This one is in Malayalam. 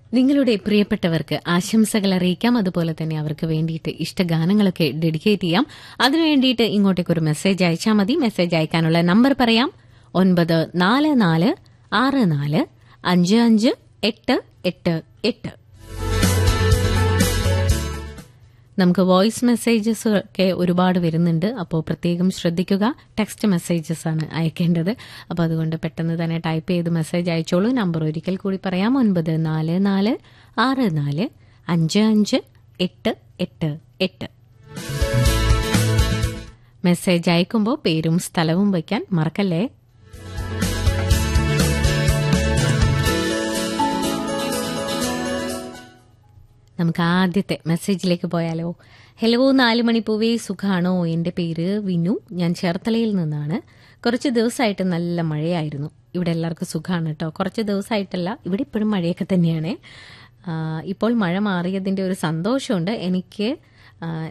നിങ്ങളുടെ പ്രിയപ്പെട്ടവർക്ക് ആശംസകൾ അറിയിക്കാം അതുപോലെ തന്നെ അവർക്ക് വേണ്ടിയിട്ട് ഇഷ്ടഗാനങ്ങളൊക്കെ ഡെഡിക്കേറ്റ് ചെയ്യാം അതിനു വേണ്ടിയിട്ട് ഇങ്ങോട്ടേക്ക് ഒരു മെസ്സേജ് അയച്ചാൽ മതി മെസ്സേജ് അയക്കാനുള്ള നമ്പർ പറയാം ഒൻപത് നാല് നാല് ആറ് നാല് അഞ്ച് അഞ്ച് എട്ട് എട്ട് എട്ട് നമുക്ക് വോയിസ് മെസ്സേജസ് ഒക്കെ ഒരുപാട് വരുന്നുണ്ട് അപ്പോൾ പ്രത്യേകം ശ്രദ്ധിക്കുക ടെക്സ്റ്റ് മെസ്സേജസ് ആണ് അയക്കേണ്ടത് അപ്പോൾ അതുകൊണ്ട് പെട്ടെന്ന് തന്നെ ടൈപ്പ് ചെയ്ത് മെസ്സേജ് അയച്ചോളൂ നമ്പർ ഒരിക്കൽ കൂടി പറയാം ഒൻപത് നാല് നാല് ആറ് നാല് അഞ്ച് അഞ്ച് എട്ട് എട്ട് എട്ട് മെസ്സേജ് അയക്കുമ്പോൾ പേരും സ്ഥലവും വയ്ക്കാൻ മറക്കല്ലേ നമുക്ക് ആദ്യത്തെ മെസ്സേജിലേക്ക് പോയാലോ ഹലോ നാല് മണിപ്പൂവേ സുഖാണോ എൻ്റെ പേര് വിനു ഞാൻ ചേർത്തലയിൽ നിന്നാണ് കുറച്ച് ദിവസമായിട്ട് നല്ല മഴയായിരുന്നു ഇവിടെ എല്ലാവർക്കും സുഖമാണ് കേട്ടോ കുറച്ച് ദിവസമായിട്ടല്ല ഇവിടെ ഇപ്പോഴും മഴയൊക്കെ തന്നെയാണ് ആ, ഇപ്പോൾ മഴ മാറിയതിൻ്റെ ഒരു സന്തോഷമുണ്ട് എനിക്ക് ആ,